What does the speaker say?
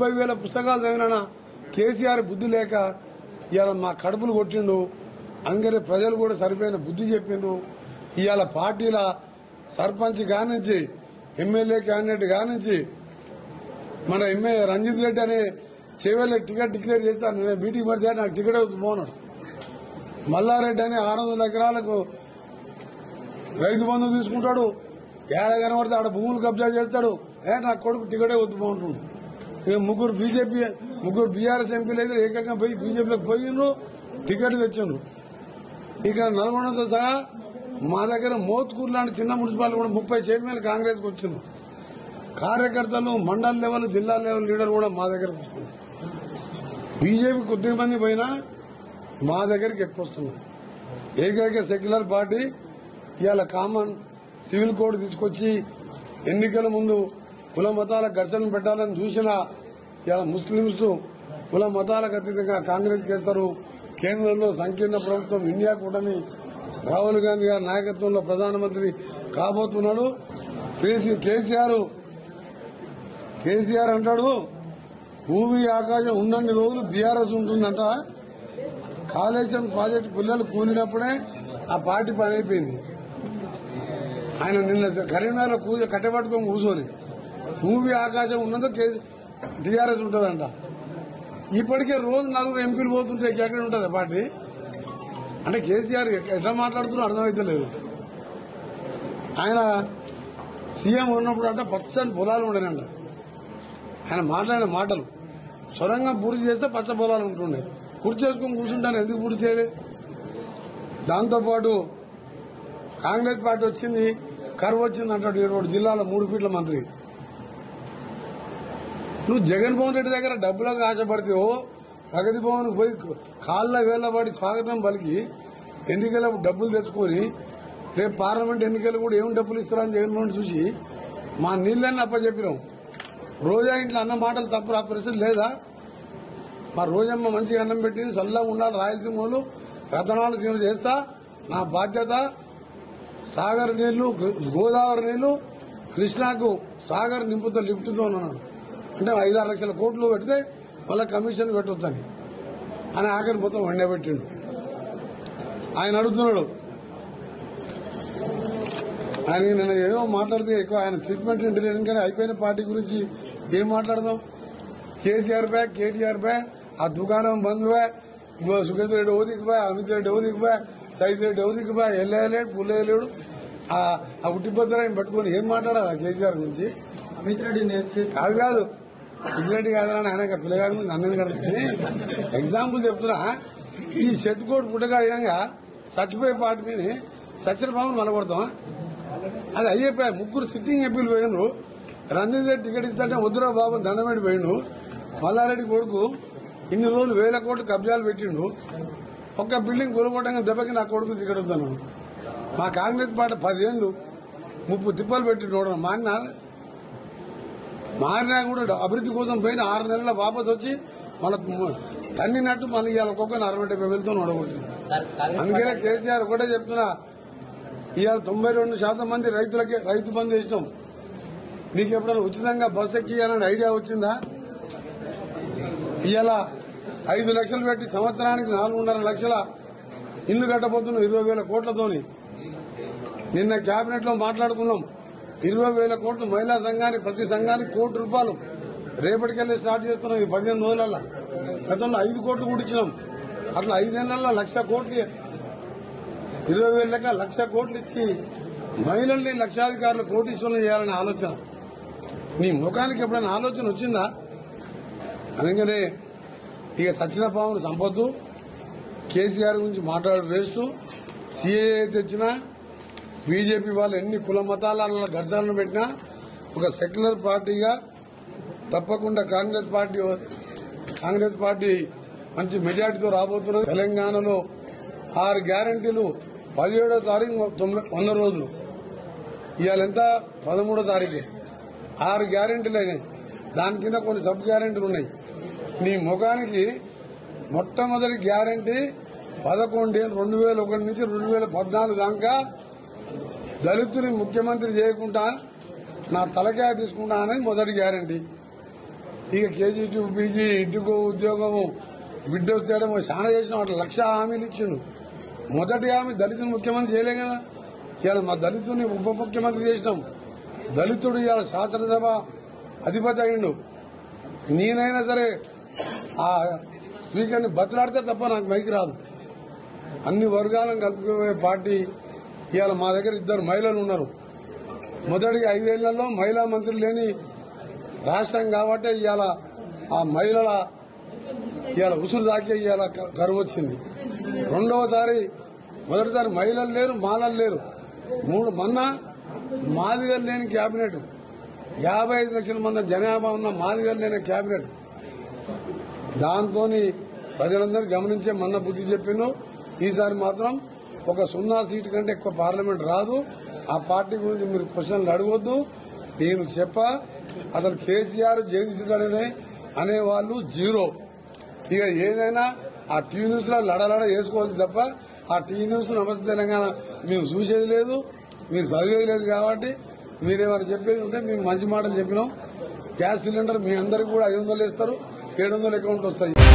డెబ్బై వేల పుస్తకాలు చదివినా కేసీఆర్ బుద్ధి లేక ఇవాళ మా కడుపులు కొట్టిండు అందుకని ప్రజలు కూడా సరిపోయిన బుద్ధి చెప్పిండ్రు ఇవాళ పార్టీల సర్పంచ్ కానించి ఎమ్మెల్యే క్యాండిడేట్ కానించి మన ఎమ్మెల్యే రంజిత్ రెడ్డి అనే చేవెళ్ళ టికెట్ డిక్లేర్ చేస్తాను నేను మీటింగ్ పడితే నాకు టికెట్ అవుతుంది పోనాడు మల్లారెడ్డి అని ఆరు వందల ఎకరాలకు రైతు బంధు తీసుకుంటాడు ఏడ కనబడితే ఆడ భూములు కబ్జా చేస్తాడు ఏ నా కొడుకు టికెటే వద్దు బాగుంటుంది ఇక ముగ్గురు బీజేపీ ముగ్గురు బీఆర్ఎస్ ఎంపీలు అయితే ఏకంగా పోయి బీజేపీలోకి పోయిండ్రు టికెట్లు తెచ్చిండ్రు ఇక్కడ నల్గొండతో సహా మా దగ్గర మోత్కూరు లాంటి చిన్న మున్సిపాలిటీ కూడా ముప్పై చైర్మన్ కాంగ్రెస్కి వచ్చిండ్రు కార్యకర్తలు మండల్ లెవెల్ జిల్లా లెవెల్ లీడర్ కూడా మా దగ్గరకు వస్తున్నారు బీజేపీ కొద్ది మంది పోయినా మా దగ్గరికి ఎక్కువ వస్తున్నారు ఏకైక సెక్యులర్ పార్టీ ఇవాళ కామన్ సివిల్ కోడ్ తీసుకొచ్చి ఎన్నికల ముందు కుల మతాల ఘర్షణ పెట్టాలని చూసినా ఇవాళ ముస్లింస్ కుల మతాలకు అతీతంగా కాంగ్రెస్ చేస్తారు కేంద్రంలో సంకీర్ణ ప్రభుత్వం ఇండియా కూటమి రాహుల్ గాంధీ గారి నాయకత్వంలో ప్రధానమంత్రి కాబోతున్నాడు కేసీ- కేసీఆర్ కేసీఆర్ అంటాడు భూమి ఆకాశం ఉన్నన్ని రోజులు బీఆర్ఎస్ ఉంటుందంట కాళేశ్వరం ప్రాజెక్టు పిల్లలు కూలినప్పుడే ఆ పార్టీ పని అయిపోయింది ఆయన నిన్న కరీంనగర్ కూజ కట్టబట్టుకొని కూర్చొని భూమి ఆకాశం ఉన్నదో టీఆర్ఎస్ ఉంటుందంట ఇప్పటికే రోజు నలుగురు ఎంపీలు పోతుంటే ఎక్కడ ఉంటుంది ఆ పార్టీ అంటే కేసీఆర్ ఎట్లా- ఎట్లా మాట్లాడుతున్నా అర్థమైతే లేదు ఆయన సీఎం ఉన్నప్పుడు అంటే పచ్చని పొలాలు ఉండేనంట ఆయన మాట్లాడిన మాటలు సొరంగం పూర్తి చేస్తే పచ్చ పొలాలు ఉంటుండే పూర్తి చేసుకుని కూర్చుంటాను ఎందుకు పూర్తి చేయలేదు దాంతోపాటు కాంగ్రెస్ పార్టీ వచ్చింది కరువు వచ్చింది అంటాడు ఏడు జిల్లాలో మూడు ఫీట్ల మంత్రి నువ్వు జగన్మోహన్ రెడ్డి దగ్గర డబ్బులకు ఆశపడితేవో ప్రగతి భవన్ పోయి కాళ్ళ వేళ్లబడి స్వాగతం పలికి ఎన్నికలకు డబ్బులు తెచ్చుకొని రేపు పార్లమెంట్ ఎన్నికలు కూడా ఏం డబ్బులు ఇస్తారని జగన్మోహన్ చూసి మా నీళ్ళని అప్పచెప్పినాం రోజా ఇంట్లో అన్న మాటలు తప్పు ఆ పరిస్థితి లేదా మా రోజమ్మ మంచిగా అన్నం పెట్టింది చల్లగా ఉండాలి రాయలసీమలు రతనాలు సీమ చేస్తా నా బాధ్యత సాగర్ నీళ్లు గోదావరి నీళ్లు కృష్ణాకు సాగర్ నింపుతో లిఫ్ట్తో అన్నాడు అంటే ఐదారు లక్షల కోట్లు పెడితే మళ్ళీ కమిషన్ పెట్టొద్దని అని ఆఖరి మొత్తం వండబెట్టిండు ఆయన అడుగుతున్నాడు ఆయన నిన్న ఏదో మాట్లాడితే ఎక్కువ ఆయన స్టేట్మెంట్ ఇంటలేదు కానీ అయిపోయిన పార్టీ గురించి ఏం మాట్లాడదాం కేసీఆర్ పై కేటీఆర్ పై ఆ దుకాణం బంద్ పై సుఖేంద్ర రెడ్డి ఓదికి పై అమిత్ రెడ్డి ఓదికి పై సైద్ రెడ్డి ఓదికి పై ఎల్లేయలేడు పుల్లేయలేడు ఆ ఉట్టిభద్రాన్ని పట్టుకొని ఏం మాట్లాడాలి ఆ కేసీఆర్ గురించి అమిత్ రెడ్డి నేర్చే కాదు కాదు పిల్లరెడ్డి కాదని ఆయన పిల్లగారి ముందు నన్ను కడుతుంది ఎగ్జాంపుల్ చెప్తున్నా ఈ షెట్ కోట్ పుట్టగాడినాక చచ్చిపోయే పార్టీ మీద సచిన బాబుని మలగొడతాం అది అయ్యిపోయా ముగ్గురు సిట్టింగ్ ఎంపీలు పోయినరు రంజిత్ రెడ్డి టికెట్ ఇస్తుంటే వద్దురా బాబు దండమేడి పోయిండు మల్లారెడ్డి కొడుకు ఇన్ని రోజులు వేల కోట్లు కబ్జాలు పెట్టిండు ఒక్క బిల్డింగ్ కొనుక్కోవడానికి దెబ్బకి నా కొడుకు టికెట్ వస్తాను మా కాంగ్రెస్ పార్టీ పదేళ్ళు ముప్పు తిప్పలు పెట్టిండు మారినా మారినా కూడా అభివృద్ధి కోసం పోయిన ఆరు నెలల వాపస్ వచ్చి మన తన్నినట్టు మన ఇవాళ ఒక్కొక్క అరవై డెబ్బై వెళ్తూ నడగొట్టింది అందుకనే కేసీఆర్ ఒకటే చెప్తున్నా ఇవాళ తొంభై రెండు శాతం మంది రైతులకే రైతు బంధు చేసినాం నీకు ఎప్పుడైనా ఉచితంగా బస్ ఎక్కియాలని ఐడియా వచ్చిందా ఇవాళ ఐదు లక్షలు పెట్టి సంవత్సరానికి నాలుగున్నర లక్షల ఇల్లు కట్టబోతున్నాం ఇరవై వేల కోట్లతోని నిన్న కేబినెట్ లో మాట్లాడుకున్నాం ఇరవై వేల కోట్లు మహిళా సంఘానికి ప్రతి సంఘానికి కోటి రూపాయలు రేపటికెళ్ళి స్టార్ట్ చేస్తున్నాం ఈ పదిహేను రోజులలో గతంలో ఐదు కోట్లు కూడా ఇచ్చినాం అట్లా ఐదేళ్లలో లక్ష కోట్లు ఇరవై వేల లెక్క లక్ష కోట్లు ఇచ్చి మహిళల్ని లక్షాధికారులు కోటీశ్వరులు చేయాలనే ఆలోచన నీ ముఖానికి ఎప్పుడైనా ఆలోచన వచ్చిందా అందుకనే ఇక సచిన పామును సంపొద్దు కేసీఆర్ గురించి మాట్లాడు వేస్తూ సీఏఏ తెచ్చినా బీజేపీ వాళ్ళు ఎన్ని కుల మతాల ఘర్షణలు పెట్టినా ఒక సెక్యులర్ పార్టీగా తప్పకుండా కాంగ్రెస్ పార్టీ కాంగ్రెస్ పార్టీ మంచి మెజార్టీతో రాబోతున్నది తెలంగాణలో ఆరు గ్యారంటీలు పదిహేడో తారీఖు తొమ్మిది వంద రోజులు ఇవాళ ఎంత పదమూడో తారీఖే ఆరు గ్యారెంటీలు అయినాయి దాని కింద కొన్ని సబ్ గ్యారెంటీలు ఉన్నాయి నీ ముఖానికి మొట్టమొదటి గ్యారెంటీ పదకొండేళ్ళు రెండు వేల ఒకటి నుంచి రెండు వేల పద్నాలుగు దాకా దళితుని ముఖ్యమంత్రి చేయకుండా నా తలకాయ తీసుకుంటా అనేది మొదటి గ్యారంటీ ఇక కేజీ టూ పీజీ ఇంటికో ఉద్యోగము బిడ్డ వస్తేయడం చాలా చేసిన వాటి లక్ష హామీలు ఇచ్చిండు మొదటి హామీ దళితుని ముఖ్యమంత్రి చేయలే కదా ఇవాళ మా దళితుని ఉప ముఖ్యమంత్రి చేసినాం దళితుడు ఇవాళ శాసనసభ అధిపతి అయిండు నేనైనా సరే ఆ స్పీకర్ని బతలాడితే తప్ప నాకు మైకి రాదు అన్ని వర్గాలను కలుపుకునే పార్టీ ఇవాళ మా దగ్గర ఇద్దరు మహిళలు ఉన్నారు మొదటి ఐదేళ్లలో మహిళా మంత్రి లేని రాష్ట్రం కాబట్టి ఇవాళ ఆ మహిళల ఇవాళ ఉసురు దాకే ఇవాళ క- కరువు వచ్చింది రెండవసారి మొదటిసారి మహిళలు లేరు మాలలు లేరు మూడు మొన్న మాదిగలు లేని కేబినెట్ యాభై ఐదు లక్షల మంది జనాభా ఉన్న మాదిగలు లేని కేబినెట్ దాంతో ప్రజలందరూ గమనించే మన్న బుద్ధి చెప్పిండు ఈసారి మాత్రం ఒక సున్నా సీటు కంటే ఎక్కువ పార్లమెంట్ రాదు ఆ పార్టీ గురించి మీరు క్వశ్చన్లు అడగొద్దు నేను చెప్పా అసలు కేసీఆర్ జగదీశ్వర్ అనే అనేవాళ్ళు జీరో ఇక ఏదైనా ఆ టీ న్యూస్ లో లడలడ వేసుకోవచ్చు తప్ప ఆ టీ న్యూస్ నమస్తే తెలంగాణ మేము చూసేది లేదు మీరు చదివేది లేదు కాబట్టి మీరేమైనా చెప్పేది ఉంటే మేము మంచి మాటలు చెప్పినాం గ్యాస్ సిలిండర్ మీ అందరికి కూడా ఐదు వందలు ఇస్తారు ఏడు వందల అకౌంట్లు వస్తాయి